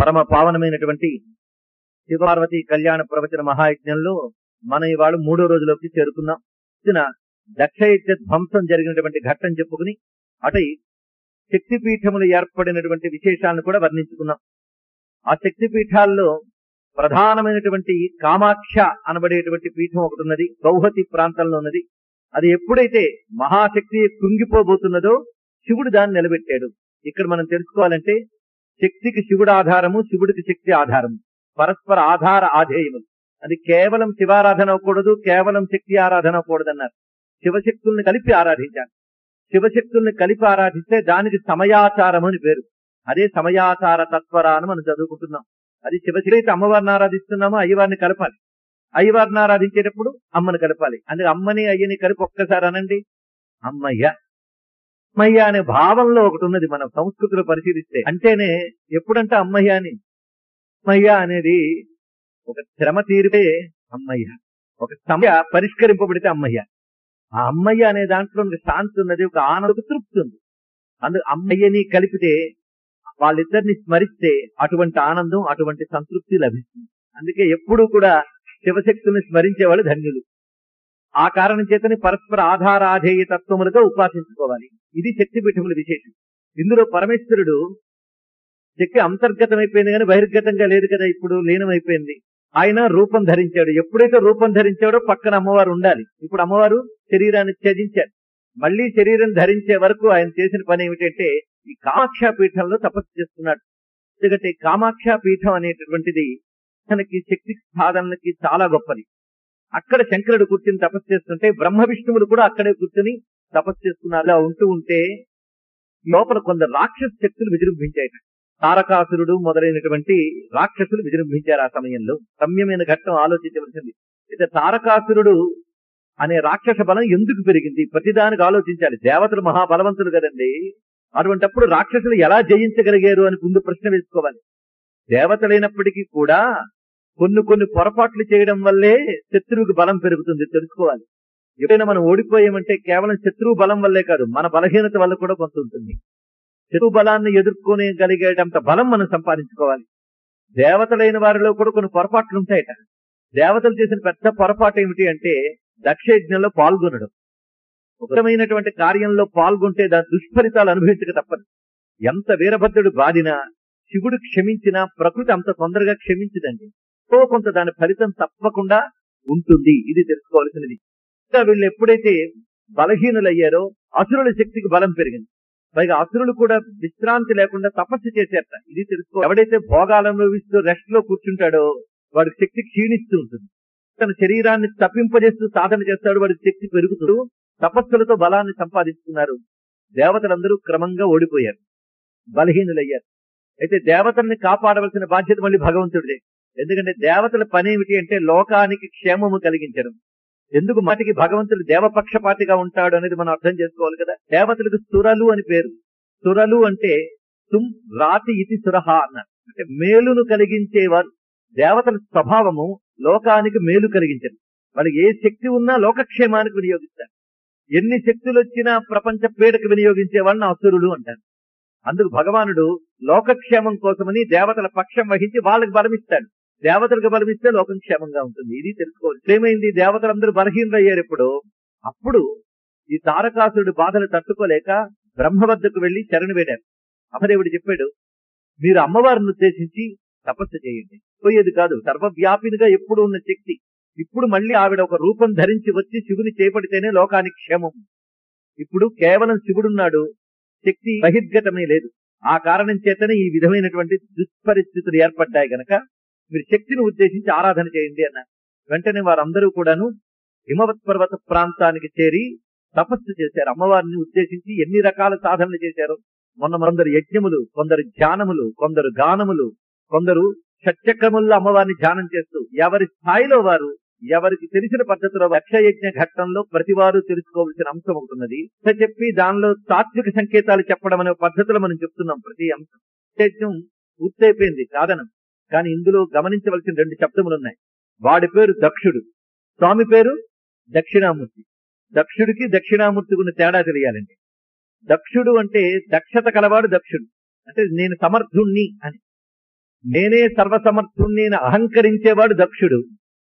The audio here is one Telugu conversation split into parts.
పరమ పావనమైనటువంటి శివపార్వతి కళ్యాణ ప్రవచన మహాయజ్ఞంలో మనం ఇవాళ మూడో రోజులోకి చేరుకున్నాం ఇచ్చిన దక్షయజ్ఞ ధ్వంసం జరిగినటువంటి ఘట్టం చెప్పుకుని అటై శక్తి పీఠములు ఏర్పడినటువంటి విశేషాలను కూడా వర్ణించుకున్నాం ఆ శక్తి పీఠాల్లో ప్రధానమైనటువంటి కామాక్ష అనబడేటువంటి పీఠం ఒకటి ఉన్నది గౌహతి ప్రాంతంలో ఉన్నది అది ఎప్పుడైతే మహాశక్తి కృంగిపోబోతున్నదో శివుడు దాన్ని నిలబెట్టాడు ఇక్కడ మనం తెలుసుకోవాలంటే శక్తికి శివుడు ఆధారము శివుడికి శక్తి ఆధారము పరస్పర ఆధార ఆధేయములు అది కేవలం శివారాధన అవ్వకూడదు కేవలం శక్తి ఆరాధన అవ్వకూడదు అన్నారు శివశక్తుల్ని కలిపి ఆరాధించాలి శివశక్తుల్ని కలిపి ఆరాధిస్తే దానికి సమయాచారం అని పేరు అదే సమయాచార తత్వర అని మనం చదువుకుంటున్నాం అది శివశక్తి అమ్మవారిని ఆరాధిస్తున్నామో అయ్యవారిని కలపాలి అయ్యవారిని ఆరాధించేటప్పుడు అమ్మని కలపాలి అందుకే అమ్మని అయ్యని కలిపి ఒక్కసారి అనండి అమ్మయ్య అమ్మయ్య అనే భావంలో ఒకటి ఉన్నది మనం సంస్కృతిలో పరిశీలిస్తే అంటేనే ఎప్పుడంటే అమ్మయ్య అని అమ్మయ్య అనేది ఒక శ్రమ తీరితే అమ్మయ్య ఒక సమయ పరిష్కరింపబడితే అమ్మయ్య ఆ అమ్మయ్య అనే దాంట్లో ఒక శాంతి ఉన్నది ఒక ఆనంద తృప్తి ఉంది అందుకు అమ్మయ్యని కలిపితే వాళ్ళిద్దరిని స్మరిస్తే అటువంటి ఆనందం అటువంటి సంతృప్తి లభిస్తుంది అందుకే ఎప్పుడూ కూడా శివశక్తుల్ని స్మరించే వాళ్ళు ధన్యులు ఆ కారణం చేతనే పరస్పర ఆధారాధేయ తత్వములుగా ఉపాసించుకోవాలి ఇది శక్తి పీఠముల విశేషం ఇందులో పరమేశ్వరుడు శక్తి అంతర్గతమైపోయింది కానీ బహిర్గతంగా లేదు కదా ఇప్పుడు లీనమైపోయింది ఆయన రూపం ధరించాడు ఎప్పుడైతే రూపం ధరించాడో పక్కన అమ్మవారు ఉండాలి ఇప్పుడు అమ్మవారు శరీరాన్ని త్యజించారు మళ్ళీ శరీరం ధరించే వరకు ఆయన చేసిన పని ఏమిటంటే ఈ కామాక్ష పీఠంలో తపస్సు చేస్తున్నాడు ఎందుకంటే కామాక్ష పీఠం అనేటటువంటిది తనకి శక్తి సాధనకి చాలా గొప్పది అక్కడ శంకరుడు కూర్చుని తపస్సు చేస్తుంటే బ్రహ్మ విష్ణువులు కూడా అక్కడే కూర్చుని తపస్సు చేస్తున్నారు అలా ఉంటూ ఉంటే లోపల కొందరు రాక్షస శక్తులు విజృంభించాయట తారకాసురుడు మొదలైనటువంటి రాక్షసులు విజృంభించారు ఆ సమయంలో రమ్యమైన ఘట్టం ఆలోచించవలసింది అయితే తారకాసురుడు అనే రాక్షస బలం ఎందుకు పెరిగింది ప్రతిదానికి ఆలోచించాలి దేవతలు మహాబలవంతులు కదండి అటువంటప్పుడు రాక్షసులు ఎలా జయించగలిగారు అని ముందు ప్రశ్న వేసుకోవాలి దేవతలైనప్పటికీ కూడా కొన్ని కొన్ని పొరపాట్లు చేయడం వల్లే శత్రువుకి బలం పెరుగుతుంది తెలుసుకోవాలి ఎప్పుడైనా మనం ఓడిపోయామంటే కేవలం శత్రువు బలం వల్లే కాదు మన బలహీనత వల్ల కూడా కొంత ఉంటుంది శత్రు బలాన్ని ఎదుర్కొనేగలిగేటంత బలం మనం సంపాదించుకోవాలి దేవతలైన వారిలో కూడా కొన్ని పొరపాట్లు ఉంటాయట దేవతలు చేసిన పెద్ద పొరపాటు ఏమిటి అంటే దక్షయజ్ఞంలో పాల్గొనడం ఒకమైనటువంటి కార్యంలో పాల్గొంటే దాని దుష్ఫలితాలు అనుభవించక తప్పదు ఎంత వీరభద్రుడు బాధినా శివుడు క్షమించినా ప్రకృతి అంత తొందరగా క్షమించదండి ఎంతో కొంత దాని ఫలితం తప్పకుండా ఉంటుంది ఇది తెలుసుకోవాల్సినది ఇంకా వీళ్ళు ఎప్పుడైతే బలహీనులయ్యారో అసురుల శక్తికి బలం పెరిగింది పైగా అసురులు కూడా విశ్రాంతి లేకుండా తపస్సు చేసేట ఇది తెలుసుకో ఎవడైతే భోగాలు అనుభవిస్తూ రెస్ట్ లో కూర్చుంటాడో వాడికి శక్తి క్షీణిస్తూ ఉంటుంది తన శరీరాన్ని తప్పింపజేస్తూ సాధన చేస్తాడు వాడికి శక్తి పెరుగుతూ తపస్సులతో బలాన్ని సంపాదిస్తున్నారు దేవతలందరూ క్రమంగా ఓడిపోయారు బలహీనులయ్యారు అయితే దేవతల్ని కాపాడవలసిన బాధ్యత మళ్ళీ భగవంతుడిదే ఎందుకంటే దేవతల పని ఏమిటి అంటే లోకానికి క్షేమము కలిగించడం ఎందుకు మాటికి భగవంతుడు దేవపక్షపాతిగా ఉంటాడు అనేది మనం అర్థం చేసుకోవాలి కదా దేవతలకు సురలు అని పేరు సురలు అంటే తుమ్ రాతి ఇతి సురహ అన్నారు అంటే మేలును కలిగించేవారు దేవతల స్వభావము లోకానికి మేలు కలిగించదు వాళ్ళకి ఏ శక్తి ఉన్నా లోకక్షేమానికి వినియోగిస్తారు ఎన్ని శక్తులు వచ్చినా ప్రపంచ పీడకు వినియోగించే వాళ్ళని అసురులు అంటారు అందుకు భగవానుడు లోకక్షేమం కోసమని దేవతల పక్షం వహించి వాళ్ళకి బలమిస్తాడు దేవతలకు బలమిస్తే లోకం క్షేమంగా ఉంటుంది ఇది తెలుసుకోవాలి ఏమైంది దేవతలందరూ బలహీనలు అయ్యారు ఇప్పుడు అప్పుడు ఈ తారకాసురుడు బాధలు తట్టుకోలేక బ్రహ్మ వద్దకు వెళ్లి శరణు వేడారు అమ్మదేవుడు చెప్పాడు మీరు అమ్మవారిని ఉద్దేశించి తపస్సు చేయండి పోయేది కాదు సర్వవ్యాపినిగా ఎప్పుడు ఉన్న శక్తి ఇప్పుడు మళ్ళీ ఆవిడ ఒక రూపం ధరించి వచ్చి శివుని చేపడితేనే లోకానికి క్షేమం ఇప్పుడు కేవలం శివుడున్నాడు శక్తి బహిర్గతమే లేదు ఆ కారణం చేతనే ఈ విధమైనటువంటి దుష్పరిస్థితులు ఏర్పడ్డాయి గనక మీరు శక్తిని ఉద్దేశించి ఆరాధన చేయండి అన్నారు వెంటనే వారందరూ కూడాను హిమవత్ పర్వత ప్రాంతానికి చేరి తపస్సు చేశారు అమ్మవారిని ఉద్దేశించి ఎన్ని రకాల సాధనలు చేశారు మొన్న కొందరు యజ్ఞములు కొందరు ధ్యానములు కొందరు గానములు కొందరు షట్చక్రముల్లో అమ్మవారిని ధ్యానం చేస్తూ ఎవరి స్థాయిలో వారు ఎవరికి తెలిసిన పద్ధతిలో యజ్ఞ ఘట్టంలో ప్రతి వారు తెలుసుకోవాల్సిన అంశం ఉంటున్నది చెప్పి దానిలో తాత్విక సంకేతాలు చెప్పడం అనే పద్ధతిలో మనం చెప్తున్నాం ప్రతి అంశం యజ్ఞం పూర్తయిపోయింది సాధనం కానీ ఇందులో గమనించవలసిన రెండు శబ్దములు ఉన్నాయి వాడి పేరు దక్షుడు స్వామి పేరు దక్షిణామూర్తి దక్షుడికి దక్షిణామూర్తికి ఉన్న తేడా తెలియాలండి దక్షుడు అంటే దక్షత కలవాడు దక్షుడు అంటే నేను సమర్థుణ్ణి అని నేనే సర్వసమర్థుణ్ణి అని అహంకరించేవాడు దక్షుడు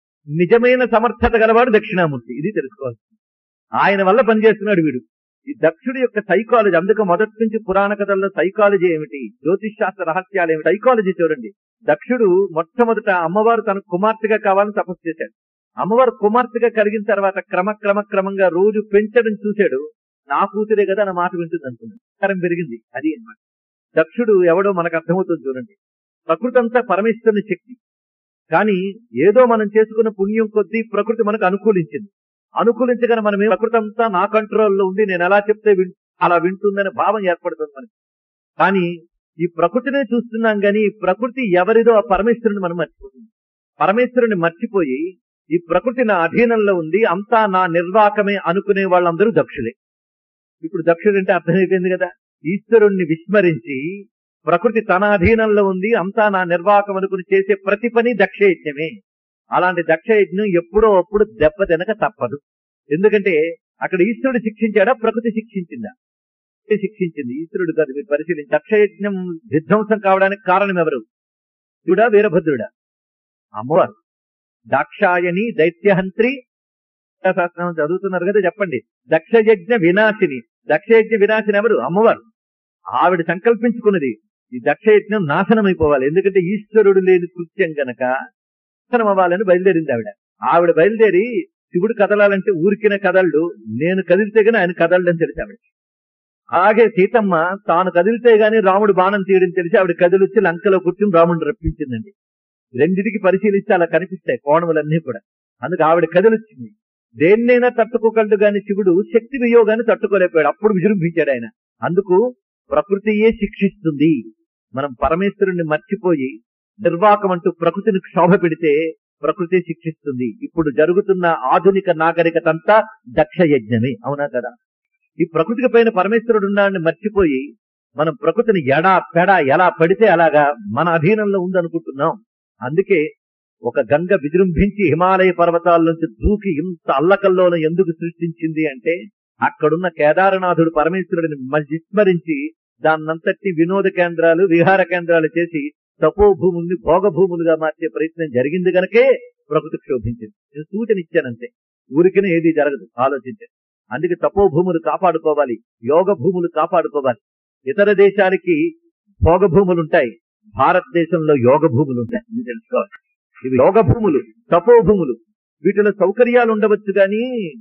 నిజమైన సమర్థత గలవాడు దక్షిణామూర్తి ఇది తెలుసుకోవాలి ఆయన వల్ల పనిచేస్తున్నాడు వీడు ఈ దక్షుడి యొక్క సైకాలజీ అందుకు మొదటి నుంచి పురాణ కథల్లో సైకాలజీ ఏమిటి జ్యోతిష్ శాస్త్ర రహస్యాలు ఏమిటి సైకాలజీ చూడండి దక్షుడు మొట్టమొదట అమ్మవారు తన కుమార్తెగా కావాలని తపస్సు చేశాడు అమ్మవారు కుమార్తెగా కలిగిన తర్వాత క్రమ క్రమ క్రమంగా రోజు పెంచడం చూశాడు నా కూతురే కదా నా మాట వింటుంది అనుకున్నాడు తరం పెరిగింది అది అన్నమాట దక్షుడు ఎవడో మనకు అర్థమవుతుంది చూడండి ప్రకృతి అంతా పరమేశ్వరుని శక్తి కానీ ఏదో మనం చేసుకున్న పుణ్యం కొద్దీ ప్రకృతి మనకు అనుకూలించింది అనుకూలించగానే మనం ఏ- ప్రకృతి అంతా నా కంట్రోల్లో ఉండి నేను ఎలా చెప్తే విన్ అలా వింటుందనే భావం ఏర్పడుతుంది మనకి కానీ ఈ ప్రకృతినే చూస్తున్నాం కానీ ఈ ప్రకృతి ఎవరిదో ఆ పరమేశ్వరుని మనం మర్చిపోతుంది పరమేశ్వరుని మర్చిపోయి ఈ ప్రకృతి నా అధీనంలో ఉంది అంతా నా నిర్వాకమే అనుకునే వాళ్ళందరూ దక్షులే ఇప్పుడు దక్షుడు అంటే అర్థమైపోయింది కదా ఈశ్వరుణ్ణి విస్మరించి ప్రకృతి తన అధీనంలో ఉంది అంతా నా నిర్వాహకం అనుకుని చేసే ప్రతి పని దక్షయజ్ఞమే అలాంటి దక్షయజ్ఞం ఎప్పుడో అప్పుడు దెబ్బ తినక తప్పదు ఎందుకంటే అక్కడ ఈశ్వరుడు శిక్షించాడా ప్రకృతి శిక్షించిందా ప్రకృతి శిక్షించింది ఈశ్వరుడు కాదు మీరు పరిశీలించి దక్షయజ్ఞం విధ్వంసం కావడానికి కారణం ఎవరు శివుడా వీరభద్రుడా అమ్మవారు దాక్షాయని దైత్యహంత్రి శాస్త్రం చదువుతున్నారు కదా చెప్పండి దక్షయజ్ఞ వినాశిని దక్షయజ్ఞ వినాశిని ఎవరు అమ్మవారు ఆవిడ సంకల్పించుకున్నది ఈ దక్షయజ్ఞం నాశనం అయిపోవాలి ఎందుకంటే ఈశ్వరుడు లేని కృత్యం గనక నాశనం అవ్వాలని బయలుదేరింది ఆవిడ ఆవిడ బయలుదేరి శివుడు కదలాలంటే ఊరికిన కదలడు నేను కదిలితే గాని ఆయన కదలడని తెలిసి ఆవిడ అలాగే సీతమ్మ తాను కదిలితే గాని రాముడు బాణం తీయడం తెలిసి ఆవిడ కదిలిచ్చి లంకలో కూర్చుని రాముడిని రప్పించిందండి రెండిటికి పరిశీలిస్తే అలా కనిపిస్తాయి కోణములన్నీ కూడా అందుకు ఆవిడ కదిలిచ్చింది దేన్నైనా తట్టుకోగలడు గాని శివుడు శక్తి వియోగాన్ని తట్టుకోలేకపోయాడు అప్పుడు విజృంభించాడు ఆయన అందుకు ప్రకృతియే శిక్షిస్తుంది మనం పరమేశ్వరుణ్ణి మర్చిపోయి నిర్వాకం అంటూ ప్రకృతిని క్షోభ పెడితే ప్రకృతి శిక్షిస్తుంది ఇప్పుడు జరుగుతున్న ఆధునిక నాగరికత అంతా దక్ష యజ్ఞమే అవునా కదా ఈ ప్రకృతికి పైన పరమేశ్వరుడు ఉన్నాడని మర్చిపోయి మనం ప్రకృతిని ఎడా పెడ ఎలా పడితే అలాగా మన అధీనంలో ఉందనుకుంటున్నాం అందుకే ఒక గంగ విజృంభించి హిమాలయ పర్వతాల నుంచి దూకి ఇంత అల్లకల్లోన ఎందుకు సృష్టించింది అంటే అక్కడున్న కేదారనాథుడు పరమేశ్వరుడిని మ- విస్మరించి దాన్నంతటి వినోద కేంద్రాలు విహార కేంద్రాలు చేసి తపోభూముల్ని భోగభూములుగా మార్చే ప్రయత్నం జరిగింది గనకే ప్రకృతి క్షోభించింది నేను సూచన ఇచ్చానంతే ఊరికనే ఏది జరగదు ఆలోచించండి అందుకే తపోభూములు కాపాడుకోవాలి యోగ భూములు కాపాడుకోవాలి ఇతర దేశాలకి భోగ భూములు ఉంటాయి భారతదేశంలో యోగ భూములు ఉంటాయి ఇది తెలుసుకోవాలి ఇవి యోగ భూములు తపోభూములు వీటిలో సౌకర్యాలు ఉండవచ్చు కానీ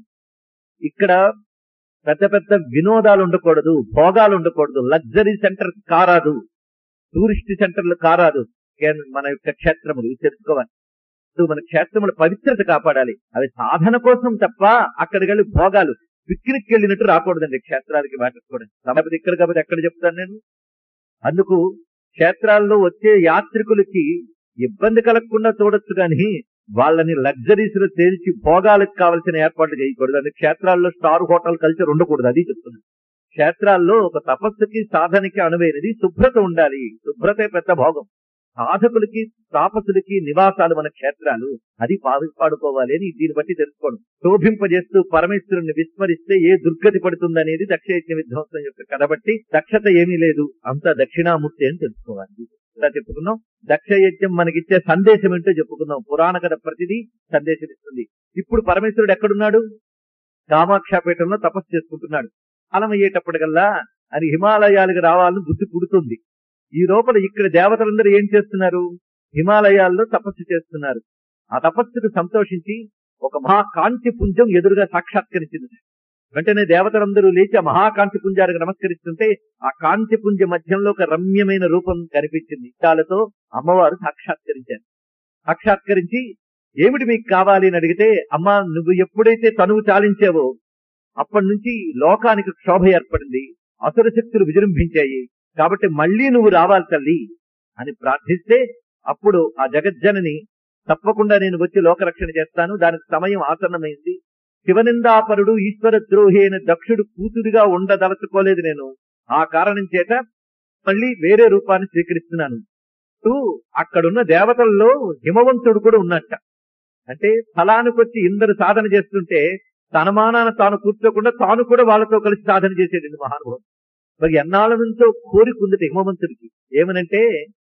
ఇక్కడ పెద్ద పెద్ద వినోదాలు ఉండకూడదు భోగాలు ఉండకూడదు లగ్జరీ సెంటర్ కారాదు టూరిస్ట్ సెంటర్లు కారాదు కేన్- మన యొక్క క్షేత్రములు ఇవి తెలుసుకోవాలి ఇప్పుడు మన క్షేత్రముల పవిత్రత కాపాడాలి అవి సాధన కోసం తప్ప అక్కడికి వెళ్ళి భోగాలు పిక్నిక్ వెళ్ళినట్టు రాకూడదండి క్షేత్రాలకి వాటికి కూడా లేకపోతే ఇక్కడ కాబట్టి ఎక్కడ చెప్తాను నేను అందుకు క్షేత్రాల్లో వచ్చే యాత్రికులకి ఇబ్బంది కలగకుండా చూడొచ్చు కానీ వాళ్ళని లగ్జరీస్ లో తేల్చి భోగాలకు కావలసిన ఏర్పాట్లు చేయకూడదు అంటే క్షేత్రాల్లో స్టార్ హోటల్ కల్చర్ ఉండకూడదు అది చెప్తున్నాను క్షేత్రాల్లో ఒక తపస్సుకి సాధనకి అనువైనది శుభ్రత ఉండాలి శుభ్రతే పెద్ద భోగం సాధకులకి తాపసులకి నివాసాలు మన క్షేత్రాలు అది పాడు పాడుకోవాలి అని దీన్ని బట్టి తెలుసుకోవడం శోభింపజేస్తూ పరమేశ్వరుని విస్మరిస్తే ఏ దుర్గతి పడుతుందనేది దక్షయజ్ఞ విధ్వంసం యొక్క కథ బట్టి దక్షత ఏమీ లేదు అంతా దక్షిణామూర్తి అని తెలుసుకోవాలి ఇలా చెప్పుకున్నాం దక్షయజ్ఞం మనకిచ్చే సందేశం ఏంటో చెప్పుకున్నాం పురాణ కథ ప్రతిదీ సందేశం ఇస్తుంది ఇప్పుడు పరమేశ్వరుడు ఎక్కడున్నాడు కామాక్షాపీఠంలో తపస్సు చేసుకుంటున్నాడు కాలం అయ్యేటప్పటికల్లా అని హిమాలయాలకు రావాలని బుద్ధి పుడుతుంది ఈ లోపల ఇక్కడ దేవతలందరూ ఏం చేస్తున్నారు హిమాలయాల్లో తపస్సు చేస్తున్నారు ఆ తపస్సుకు సంతోషించి ఒక మహాకాంతి పుంజం ఎదురుగా సాక్షాత్కరించింది వెంటనే దేవతలందరూ లేచి ఆ మహాకాంతి పుంజానికి నమస్కరిస్తుంటే ఆ కాంతి పుంజ మధ్యంలో ఒక రమ్యమైన రూపం కనిపించింది దాలతో అమ్మవారు సాక్షాత్కరించారు సాక్షాత్కరించి ఏమిటి మీకు కావాలి అని అడిగితే అమ్మా నువ్వు ఎప్పుడైతే తనువు చాలించావో అప్పటి నుంచి లోకానికి క్షోభ ఏర్పడింది అసుర శక్తులు విజృంభించాయి కాబట్టి మళ్ళీ నువ్వు రావాలి తల్లి అని ప్రార్థిస్తే అప్పుడు ఆ జగజ్జనని తప్పకుండా నేను వచ్చి లోకరక్షణ చేస్తాను దానికి సమయం ఆసన్నమైంది శివనిందాపరుడు ఈశ్వర ద్రోహి అయిన దక్షుడు కూతురిగా ఉండదలుచుకోలేదు నేను ఆ కారణం చేత మళ్ళీ వేరే రూపాన్ని స్వీకరిస్తున్నాను ఇటు అక్కడున్న దేవతల్లో హిమవంతుడు కూడా ఉన్నట్ట అంటే స్థలానికొచ్చి ఇందరు సాధన చేస్తుంటే తన మానాన తాను కూర్చోకుండా తాను కూడా వాళ్ళతో కలిసి సాధన చేసేటండి మహానుభావుడు మరి ఎన్నాళ్ళ నుంచో కోరిక ఉంది హిమవంతుడికి ఏమనంటే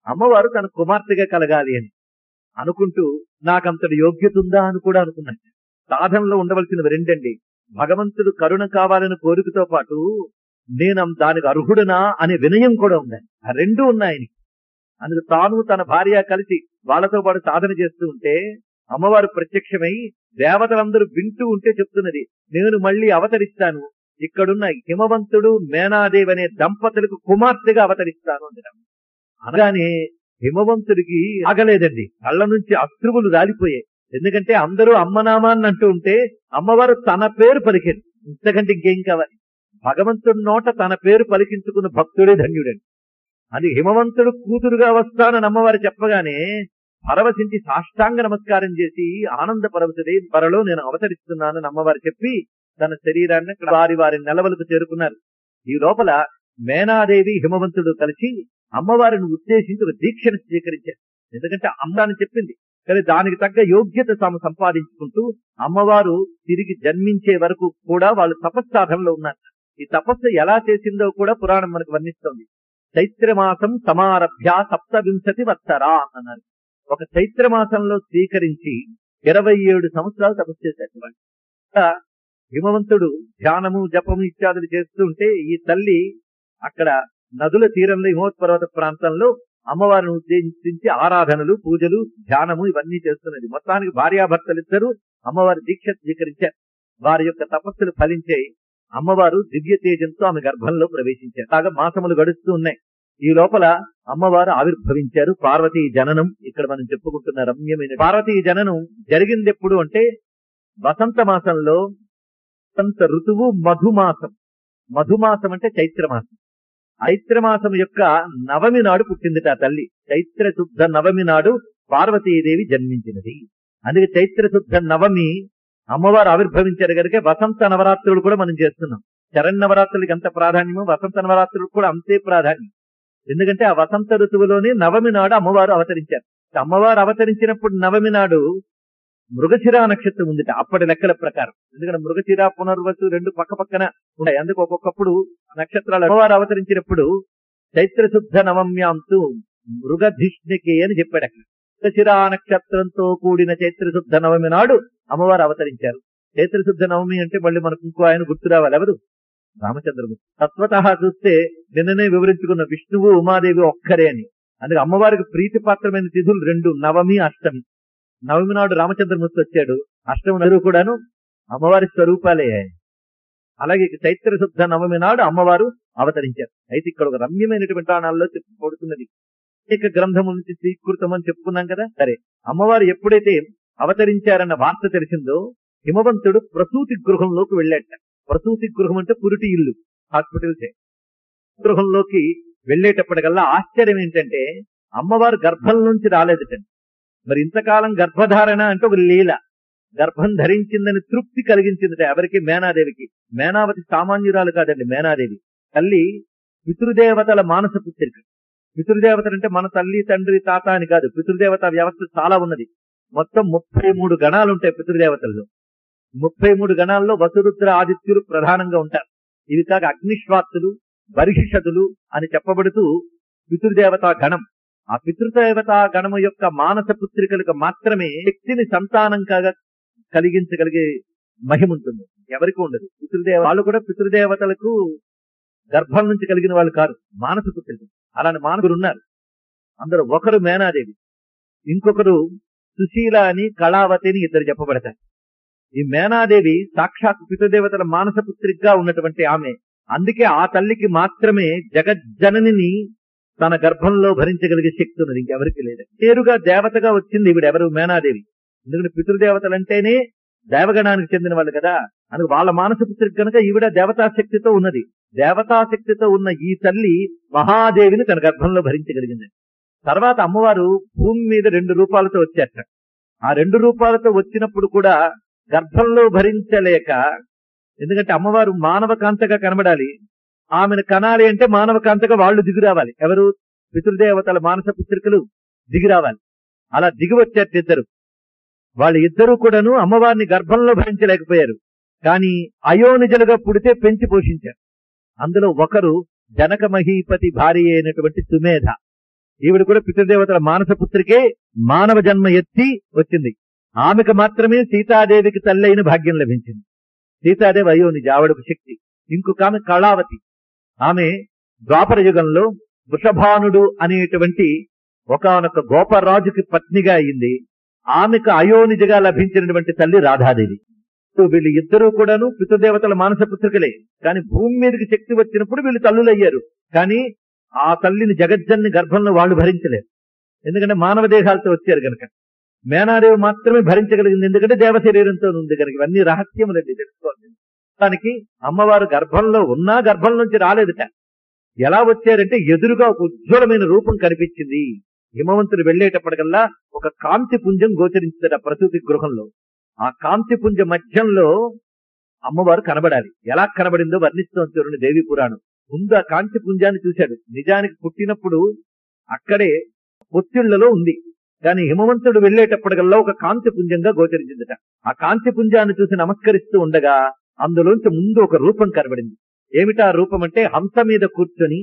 అమ్మవారు తన కుమార్తెగా కలగాలి అని అనుకుంటూ నాకంతటి యోగ్యత ఉందా అని కూడా అనుకున్నాను సాధనలో ఉండవలసినవి రెండండి భగవంతుడు కరుణ కావాలని కోరికతో పాటు నేను దానికి అర్హుడనా అనే వినయం కూడా ఉందండి ఆ రెండు ఉన్నాయని అందుకు తాను తన భార్య కలిసి వాళ్ళతో పాటు సాధన చేస్తూ ఉంటే అమ్మవారు ప్రత్యక్షమై దేవతలందరూ వింటూ ఉంటే చెప్తున్నది నేను మళ్ళీ అవతరిస్తాను ఇక్కడున్న హిమవంతుడు మేనాదేవి అనే దంపతులకు కుమార్తెగా అవతరిస్తాను అనడం అనగానే హిమవంతుడికి ఆగలేదండి కళ్ళ నుంచి అశ్రువులు రాలిపోయాయి ఎందుకంటే అందరూ అమ్మనామాన్ని అంటూ ఉంటే అమ్మవారు తన పేరు పలికింది ఇంతకంటే ఇంకేం కావాలి భగవంతుడి నోట తన పేరు పలికించుకున్న భక్తుడే ధన్యుడండి అది హిమవంతుడు కూతురుగా వస్తానని అమ్మవారు చెప్పగానే పరవశించి సాష్టాంగ నమస్కారం చేసి ఆనంద పరవశుడై త్వరలో నేను అవతరిస్తున్నానని అమ్మవారు చెప్పి తన శరీరాన్ని అక్కడ వారి వారి నెలవలకు చేరుకున్నారు ఈ లోపల మేనాదేవి హిమవంతుడు కలిసి అమ్మవారిని ఉద్దేశించి ఒక దీక్షను స్వీకరించారు ఎందుకంటే అమ్మాని చెప్పింది కానీ దానికి తగ్గ యోగ్యత తాము సంపాదించుకుంటూ అమ్మవారు తిరిగి జన్మించే వరకు కూడా వాళ్ళు తపస్సాధనలో ఉన్నారు ఈ తపస్సు ఎలా చేసిందో కూడా పురాణం మనకు వర్ణిస్తోంది చైత్రమాసం సమారభ్య సప్తవింశతి వత్సరా అన్నారు ఒక చైత్రమాసంలో స్వీకరించి ఇరవై ఏడు సంవత్సరాలు తపస్సు చేశారు వాళ్ళు. ఇంకా హిమవంతుడు ధ్యానము జపము ఇత్యాదులు చేస్తుంటే ఈ తల్లి అక్కడ నదుల తీరంలో హిమోత్పర్వత ప్రాంతంలో అమ్మవారిని ఉద్దేశించి ఆరాధనలు పూజలు ధ్యానము ఇవన్నీ చేస్తున్నది మొత్తానికి భార్యాభర్తలిద్దరూ అమ్మవారి దీక్ష స్వీకరించారు వారి యొక్క తపస్సులు ఫలించాయి అమ్మవారు దివ్య తేజంతో ఆమె గర్భంలో ప్రవేశించారు కాగా మాసములు గడుస్తూ ఉన్నాయి ఈ లోపల అమ్మవారు ఆవిర్భవించారు పార్వతీ జననం ఇక్కడ మనం చెప్పుకుంటున్న రమ్యమైన పార్వతీ జననం జరిగింది ఎప్పుడు అంటే వసంత మాసంలో వసంత ఋతువు మధుమాసం మధుమాసం అంటే చైత్రమాసం చైత్రమాసం యొక్క నవమి నాడు పుట్టిందిట ఆ తల్లి చైత్ర శుద్ధ నవమి నాడు పార్వతీదేవి జన్మించినది అందుకే చైత్ర శుద్ధ నవమి అమ్మవారు ఆవిర్భవించారు కనుక వసంత నవరాత్రులు కూడా మనం చేస్తున్నాం శరణ్ ఎంత ప్రాధాన్యమో వసంత నవరాత్రులకు కూడా అంతే ప్రాధాన్యం ఎందుకంటే ఆ వసంత ఋతువులోనే నవమి నాడు అమ్మవారు అవతరించారు అమ్మవారు అవతరించినప్పుడు నవమి నాడు మృగశిర నక్షత్రం ఉందిట అప్పటి లెక్కల ప్రకారం ఎందుకంటే మృగశిర పునర్వసు రెండు పక్క పక్కన ఉంటాయి అందుకు ఒక్కొక్కప్పుడు నక్షత్రాలు అమ్మవారు అవతరించినప్పుడు చైత్ర శుద్ధ నవమ్యాంతు మృగధిష్ణికి అని చెప్పాడు అక్కడ మృగశిర నక్షత్రంతో కూడిన చైత్ర శుద్ధ నవమి నాడు అమ్మవారు అవతరించారు చైత్ర శుద్ధ నవమి అంటే మళ్ళీ మనకు ఇంకో ఆయన గుర్తు రావాలి ఎవరు రామచంద్రమూర్తి తత్వత చూస్తే నిన్ననే వివరించుకున్న విష్ణువు ఉమాదేవి ఒక్కరే అని అందుకే అమ్మవారికి ప్రీతిపాత్రమైన తిథులు రెండు నవమి అష్టమి నవమి నాడు రామచంద్రమూర్తి వచ్చాడు అష్టమి నాడు కూడాను అమ్మవారి స్వరూపాలే అలాగే ఇక చైత్ర శుద్ధ నవమి నాడు అమ్మవారు అవతరించారు అయితే ఇక్కడ ఒక రమ్యమైనటువంటి ఆనాల్లో చెప్పుకోడుతున్నది అనేక గ్రంథముల నుంచి స్వీకృతం అని చెప్పుకున్నాం కదా సరే అమ్మవారు ఎప్పుడైతే అవతరించారన్న వార్త తెలిసిందో హిమవంతుడు ప్రసూతి గృహంలోకి వెళ్ళాట ప్రసూతి గృహం అంటే పురిటి ఇల్లు హాస్పిటల్సే గృహంలోకి వెళ్ళేటప్పటికల్లా ఆశ్చర్యం ఏంటంటే అమ్మవారు గర్భం నుంచి రాలేదటండి మరి ఇంతకాలం గర్భధారణ అంటే ఒక లీల గర్భం ధరించిందని తృప్తి కలిగించిందట ఎవరికి మేనాదేవికి మేనావతి సామాన్యురాలు కాదండి మేనాదేవి తల్లి పితృదేవతల మానస పుత్రిక పితృదేవతలు అంటే మన తల్లి తండ్రి తాత అని కాదు పితృదేవత వ్యవస్థ చాలా ఉన్నది మొత్తం ముప్పై మూడు గణాలు ఉంటాయి పితృదేవతల్లో ముప్పై మూడు గణాల్లో వసురుద్ర ఆదిత్యులు ప్రధానంగా ఉంటారు ఇవి కాక అగ్నిశ్వాత్తులు బర్హిషదులు అని చెప్పబడుతూ పితృదేవతా గణం ఆ పితృదేవతా గణము యొక్క మానస పుత్రికలకు మాత్రమే శక్తిని సంతానం కాగా కలిగించగలిగే మహిమ ఉంటుంది ఎవరికి ఉండదు పితృదేవ వాళ్ళు కూడా పితృదేవతలకు గర్భం నుంచి కలిగిన వాళ్ళు కారు మానస పుత్రికలు అలాంటి మానవులు ఉన్నారు అందరూ ఒకరు మేనాదేవి ఇంకొకరు సుశీల అని కళావతి అని ఇద్దరు చెప్పబడతారు ఈ మేనాదేవి సాక్షాత్ పితృదేవతల మానస పుత్రికగా ఉన్నటువంటి ఆమె అందుకే ఆ తల్లికి మాత్రమే జగజ్జననిని తన గర్భంలో భరించగలిగే శక్తి ఉన్నది ఇంకెవరికి లేదు పేరుగా దేవతగా వచ్చింది ఈవిడెవరు మేనాదేవి ఎందుకంటే పితృదేవతలంటేనే దేవగణానికి చెందిన వాళ్ళు కదా అందుకు వాళ్ళ మానస పుత్రిక కనుక ఈవిడ దేవతా శక్తితో ఉన్నది దేవతా శక్తితో ఉన్న ఈ తల్లి మహాదేవిని తన గర్భంలో భరించగలిగింది తర్వాత అమ్మవారు భూమి మీద రెండు రూపాలతో వచ్చారట ఆ రెండు రూపాలతో వచ్చినప్పుడు కూడా గర్భంలో భరించలేక ఎందుకంటే అమ్మవారు మానవ కాంతగా కనబడాలి ఆమెను కనాలి అంటే మానవ కాంతగా వాళ్ళు దిగి రావాలి ఎవరు పితృదేవతల మానస పుత్రికలు దిగి రావాలి అలా దిగి వచ్చారు ఇద్దరు వాళ్ళ ఇద్దరు కూడాను అమ్మవారిని గర్భంలో భరించలేకపోయారు కానీ అయోనిజలుగా పుడితే పెంచి పోషించారు అందులో ఒకరు జనక మహీపతి భార్య అయినటువంటి సుమేధ ఈవిడ కూడా పితృదేవతల మానస పుత్రికే మానవ జన్మ ఎత్తి వచ్చింది ఆమెకు మాత్రమే సీతాదేవికి తల్లైన భాగ్యం లభించింది సీతాదేవి అయోనిజ ఆవిడకు శక్తి ఇంకొక ఆమె కళావతి ఆమె ద్వాపర యుగంలో వృషభానుడు అనేటువంటి ఒకనొక గోపరాజుకి పత్నిగా అయింది ఆమెకు అయోనిజగా లభించినటువంటి తల్లి రాధాదేవి సో వీళ్ళు ఇద్దరూ కూడాను పితృదేవతల మానస పుత్రికలే కానీ భూమి మీదకి శక్తి వచ్చినప్పుడు వీళ్ళు తల్లులయ్యారు కానీ ఆ తల్లిని జగజ్జన్ని గర్భంలో వాళ్ళు భరించలేరు ఎందుకంటే మానవ దేహాలతో వచ్చారు కనుక మేనాదేవి మాత్రమే భరించగలిగింది ఎందుకంటే దేవ శరీరంతో ఉంది కనుక ఇవన్నీ రహస్యములండి తెలుసుకోవాలి దానికి అమ్మవారు గర్భంలో ఉన్నా గర్భం నుంచి రాలేదుట ఎలా వచ్చారంటే ఎదురుగా ఒక ఉజ్వలమైన రూపం కనిపించింది హిమవంతుడు వెళ్లేటప్పటికల్లా ఒక కాంతి పుంజం గోచరించిందట ప్రసూతి గృహంలో ఆ కాంతి పుంజ మధ్యంలో అమ్మవారు కనబడాలి ఎలా కనబడిందో వర్ణిస్తోంది చూడండి దేవి పురాణం ముందు ఆ కాంతి పుంజాన్ని చూశాడు నిజానికి పుట్టినప్పుడు అక్కడే పొత్తిళ్లలో ఉంది కానీ హిమవంతుడు వెళ్లేటప్పటికల్లా ఒక కాంతి పుంజంగా గోచరించిందట ఆ కాంతి పుంజాన్ని చూసి నమస్కరిస్తూ ఉండగా అందులోంచి ముందు ఒక రూపం కనబడింది ఏమిటా రూపం అంటే హంస మీద కూర్చొని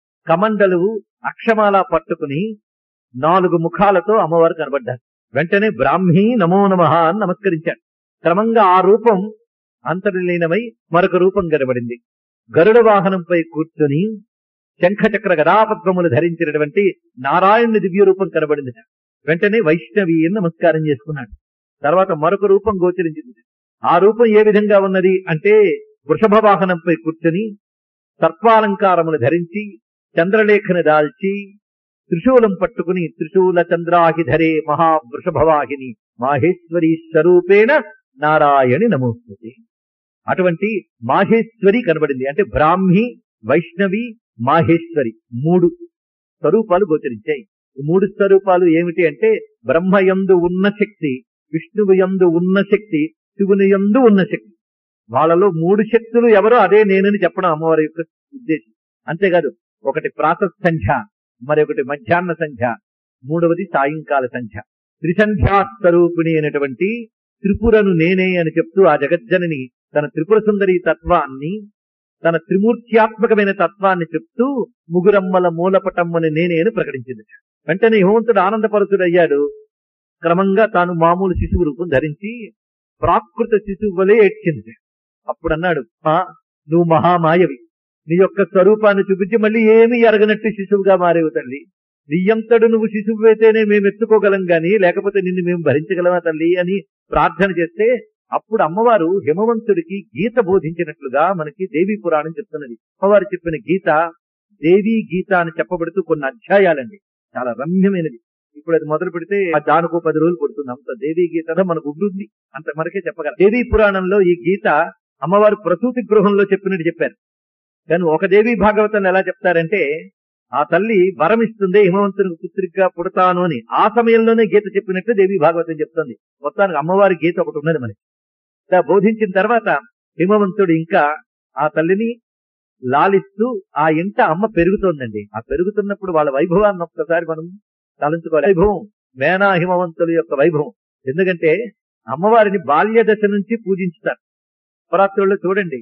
కమండలు అక్షమాల పట్టుకుని నాలుగు ముఖాలతో అమ్మవారు కనబడ్డారు వెంటనే బ్రాహ్మీ నమో నమ అని నమస్కరించాడు క్రమంగా ఆ రూపం అంతర్లీనమై మరొక రూపం కనబడింది గరుడ వాహనంపై కూర్చొని శంఖచక్ర గదాపద్మములు ధరించినటువంటి నారాయణుని దివ్య రూపం కనబడింది వెంటనే వైష్ణవి అని నమస్కారం చేసుకున్నాడు తర్వాత మరొక రూపం గోచరించింది ఆ రూపం ఏ విధంగా ఉన్నది అంటే వృషభ వాహనంపై కూర్చొని సర్పాలంకారములు ధరించి చంద్రలేఖను దాల్చి త్రిశూలం పట్టుకుని త్రిశూల చంద్రాహిధరే మహావృషభవాహిని మాహేశ్వరి స్వరూపేణ నారాయణి నమోస్తుతి అటువంటి మాహేశ్వరి కనబడింది అంటే బ్రాహ్మి వైష్ణవి మాహేశ్వరి మూడు స్వరూపాలు గోచరించాయి ఈ మూడు స్వరూపాలు ఏమిటి అంటే బ్రహ్మయందు ఉన్న శక్తి విష్ణువు యందు ఉన్న శక్తి శివుని యందు ఉన్న శక్తి వాళ్ళలో మూడు శక్తులు ఎవరో అదే నేనని చెప్పడం అమ్మవారి యొక్క ఉద్దేశం అంతేకాదు ఒకటి ప్రాత సంధ్య మరొకటి మధ్యాహ్న సంధ్య మూడవది సాయంకాల సంధ్య త్రిసంధ్యా స్వరూపిణి అయినటువంటి త్రిపురను నేనే అని చెప్తూ ఆ జగజ్జనని తన త్రిపుర సుందరి తత్వాన్ని తన త్రిమూర్త్యాత్మకమైన తత్వాన్ని చెప్తూ ముగురమ్మల మూలపటమ్మని నేనే అని ప్రకటించింది వెంటనే హిమవంతుడు ఆనందపరుతుడయ్యాడు క్రమంగా తాను మామూలు శిశువు రూపం ధరించి ప్రాకృత శిశువు వలె ఏడ్చింది అప్పుడు అన్నాడు "ఆ, నువ్వు మహామాయవి నీ యొక్క స్వరూపాన్ని చూపించి మళ్ళీ ఏమీ ఎరగనట్టు శిశువుగా మారేవు తల్లి నీయంతడు నువ్వు శిశువు అయితేనే మేము ఎత్తుకోగలం గాని లేకపోతే నిన్ను మేము భరించగలమా తల్లి అని ప్రార్థన చేస్తే అప్పుడు అమ్మవారు హిమవంతుడికి గీత బోధించినట్లుగా మనకి దేవీ పురాణం చెప్తున్నది అమ్మవారు చెప్పిన గీత దేవీ గీత అని చెప్పబడుతూ కొన్ని అధ్యాయాలండి చాలా రమ్యమైనది ఇప్పుడు అది మొదలు పెడితే ఆ దానికో పది రోజులు పడుతుంది అంత దేవీ గీత మనకు ఉంటుంది అంత మనకే చెప్పగలం దేవీ పురాణంలో ఈ గీత అమ్మవారు ప్రసూతి గృహంలో చెప్పినట్టు చెప్పారు కానీ ఒక దేవీ భాగవతాన్ని ఎలా చెప్తారంటే ఆ తల్లి వరం ఇస్తుంది హిమవంతునికి పుత్రికగా పుడతాను అని ఆ సమయంలోనే గీత చెప్పినట్టు దేవి భాగవతం చెప్తుంది మొత్తానికి అమ్మవారి గీత ఒకటి ఉన్నది మనకి ఇలా బోధించిన తర్వాత హిమవంతుడు ఇంకా ఆ తల్లిని లాలిస్తూ ఆ ఇంట అమ్మ పెరుగుతోందండి ఆ పెరుగుతున్నప్పుడు వాళ్ళ వైభవాన్ని ఒక్కసారి మనం తలంచుకోవాలి వైభవం మేనా హిమవంతుల యొక్క వైభవం ఎందుకంటే అమ్మవారిని బాల్య దశ నుంచి పూజించుతారు నవరాత్రుల్లో చూడండి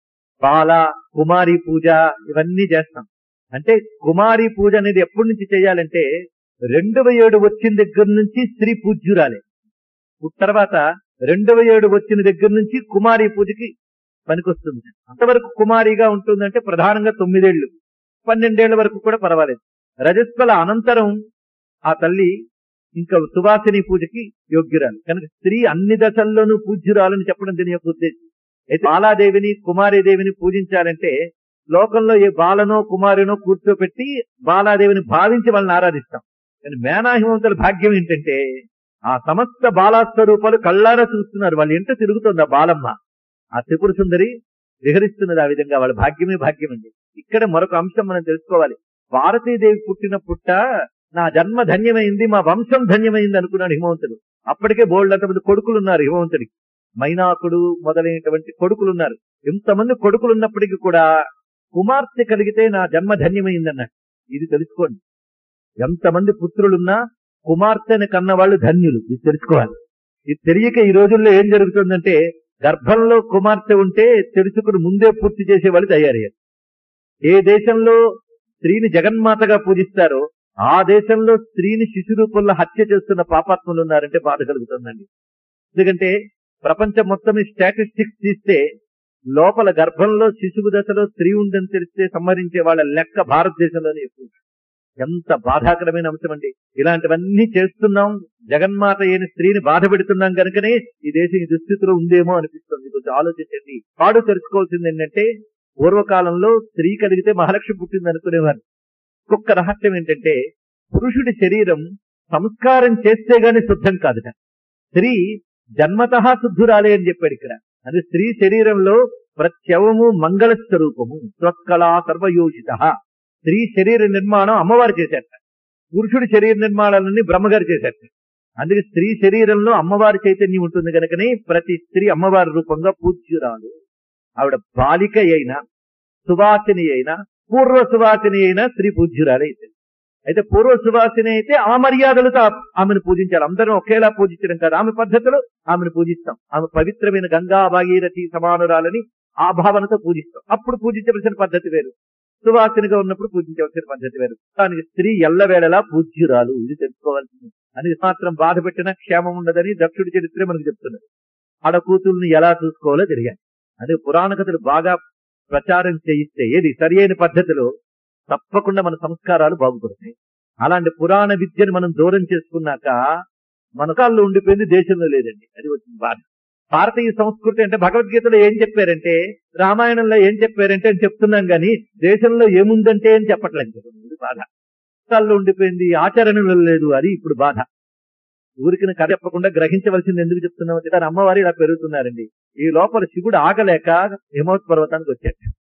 బాల కుమారి పూజ ఇవన్నీ చేస్తాం అంటే కుమారి పూజ అనేది ఎప్పటి నుంచి చేయాలంటే రెండవ ఏడు వచ్చిన దగ్గర నుంచి స్త్రీ పూజ్యురాలే తర్వాత రెండవ ఏడు వచ్చిన దగ్గర నుంచి కుమారి పూజకి పనికొస్తుంది అంతవరకు కుమారిగా ఉంటుందంటే ప్రధానంగా తొమ్మిదేళ్లు పన్నెండేళ్ల వరకు కూడా పర్వాలేదు రజస్వల అనంతరం ఆ తల్లి ఇంకా సువాసిని పూజకి యోగ్యురాలు కనుక స్త్రీ అన్ని దశల్లోనూ పూజ్యురాలని చెప్పడం దీని యొక్క ఉద్దేశం అయితే బాలాదేవిని కుమారీదేవిని పూజించాలంటే లోకంలో ఏ బాలనో కుమారునో కూర్చోపెట్టి బాలాదేవిని భావించి వాళ్ళని ఆరాధిస్తాం కానీ మేనాహిమంతుల భాగ్యం ఏంటంటే ఆ సమస్త బాలాస్వరూపాలు కళ్ళారా చూస్తున్నారు వాళ్ళ ఇంట తిరుగుతుంది ఆ బాలమ్మ ఆ త్రిపుర సుందరి విహరిస్తున్నది ఆ విధంగా వాళ్ళ భాగ్యమే భాగ్యం అండి ఇక్కడ మరొక అంశం మనం తెలుసుకోవాలి భారతీదేవి పుట్టిన పుట్ట నా జన్మ ధన్యమైంది మా వంశం ధన్యమైంది అనుకున్నాడు హిమవంతుడు అప్పటికే బోల్డ్ అంతమంది కొడుకులు ఉన్నారు హిమవంతుడికి మైనాకుడు మొదలైనటువంటి కొడుకులు ఉన్నారు ఇంతమంది కొడుకులు ఉన్నప్పటికీ కూడా కుమార్తె కలిగితే నా జన్మ ధన్యమైందన్నాడు ఇది తెలుసుకోండి ఎంతమంది పుత్రులున్నా కుమార్తెని కన్న వాళ్ళు ధన్యులు ఇది తెలుసుకోవాలి ఇది తెలియక ఈ రోజుల్లో ఏం జరుగుతుందంటే గర్భంలో కుమార్తె ఉంటే తెలుసుకుని ముందే పూర్తి చేసే వాళ్ళు తయారయ్యారు ఏ దేశంలో స్త్రీని జగన్మాతగా పూజిస్తారో ఆ దేశంలో స్త్రీని శిశు రూపంలో హత్య చేస్తున్న పాపాత్ములు ఉన్నారంటే బాధ కలుగుతుందండి ఎందుకంటే ప్రపంచం మొత్తం స్టాటిస్టిక్స్ తీస్తే లోపల గర్భంలో శిశువు దశలో స్త్రీ ఉందని తెలిస్తే సంహరించే వాళ్ళ లెక్క భారతదేశంలోనే ఎక్కువ ఎంత బాధాకరమైన అంశం అండి ఇలాంటివన్నీ చేస్తున్నాం జగన్మాత అయిన స్త్రీని బాధ పెడుతున్నాం కనుకనే ఈ దేశం ఈ దుస్థితిలో ఉందేమో అనిపిస్తుంది కొంచెం ఆలోచించండి పాడు తెలుసుకోవాల్సింది ఏంటంటే పూర్వకాలంలో స్త్రీ కలిగితే మహాలక్ష్మి పుట్టింది అనుకునేవారు ఒక్క రహస్యం ఏంటంటే పురుషుడి శరీరం సంస్కారం చేస్తే గాని శుద్ధం కాదుట స్త్రీ జన్మత శుద్ధురాలే అని చెప్పాడు ఇక్కడ అది స్త్రీ శరీరంలో ప్రత్యవము మంగళ స్వరూపము స్వత్కళా సర్వయోషిత స్త్రీ శరీర నిర్మాణం అమ్మవారు చేశారట పురుషుడి శరీర నిర్మాణాలన్నీ బ్రహ్మగారు చేశారట అందుకే స్త్రీ శరీరంలో అమ్మవారి చైతన్యం ఉంటుంది కనుకనే ప్రతి స్త్రీ అమ్మవారి రూపంగా పూజ్యురాలు ఆవిడ బాలిక అయినా సువాసిని అయినా పూర్వ సువాసిని అయినా స్త్రీ పూజ్యురాలే అయితే అయితే పూర్వ సువాసిని అయితే ఆ మర్యాదలతో ఆ- ఆమెను పూజించాలి అందరం ఒకేలా పూజించడం కాదు ఆమె పద్ధతిలో ఆమెను పూజిస్తాం ఆమె పవిత్రమైన గంగా భాగీరథి సమానురాలని ఆ భావనతో పూజిస్తాం అప్పుడు పూజించవలసిన పద్ధతి వేరు సువాసినిగా ఉన్నప్పుడు పూజించవలసిన పద్ధతి వేరు దానికి స్త్రీ ఎల్లవేళలా పూజ్యురాలు ఇది తెలుసుకోవాల్సింది అని మాత్రం బాధ పెట్టినా క్షేమం ఉండదని దక్షుడి చరిత్ర మనకు చెప్తున్నది ఆడ కూతుల్ని ఎలా చూసుకోవాలో తెలియాలి అదే పురాణ కథలు బాగా ప్రచారం చేయిస్తే ఏది సరి అయిన పద్ధతిలో తప్పకుండా మన సంస్కారాలు బాగుపడతాయి అలాంటి పురాణ విద్యను మనం దూరం చేసుకున్నాక మన కాళ్ళు ఉండిపోయింది దేశంలో లేదండి అది వచ్చింది బాధ భారతీయ సంస్కృతి అంటే భగవద్గీతలో ఏం చెప్పారంటే రామాయణంలో ఏం చెప్పారంటే అని చెప్తున్నాం గాని దేశంలో ఏముందంటే అని చెప్పట్లేదు ఇది బాధ కాళ్ళు ఉండిపోయింది ఆచరణలో లేదు అది ఇప్పుడు బాధ ఊరికి కథ చెప్పకుండా గ్రహించవలసింది ఎందుకు చెప్తున్నాం అంటే దాని అమ్మవారు ఇలా పెరుగుతున్నారండి ఈ లోపల శివుడు ఆగలేక హిమవత్ పర్వతానికి వచ్చాడు